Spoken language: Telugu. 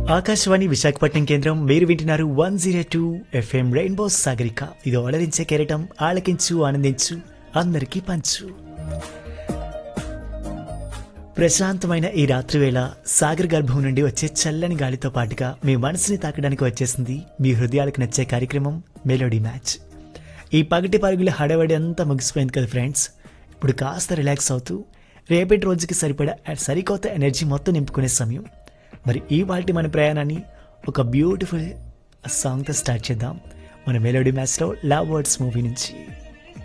ఆకాశవాణి విశాఖపట్నం కేంద్రం మీరు వింటున్నారు one zero two FM rainbow Sagarika ఇది అలరించే కెరటం ఆలకించు ఆనందించు అందరికీ పంచు ప్రశాంతమైన ఈ రాత్రి వేళ సాగర్ గర్భం నుండి వచ్చే చల్లని గాలితో పాటుగా మీ మనసుని తాకడానికి వచ్చేసింది మీ హృదయాలకు నచ్చే కార్యక్రమం మెలోడీ మ్యాచ్ ఈ పగటి పరుగుల హడవడి అంతా ముగిసిపోయింది కదా ఫ్రెండ్స్ ఇప్పుడు కాస్త రిలాక్స్ అవుతూ రేపటి రోజుకి సరిపడా సరికొత్త ఎనర్జీ మొత్తం నింపుకునే సమయం మరి ఈ వాటి మన ప్రయాణాన్ని ఒక బ్యూటిఫుల్ సాంగ్తో స్టార్ట్ చేద్దాం మన మెలోడీ మ్యాచ్లో లవ్ వర్డ్స్ మూవీ నుంచి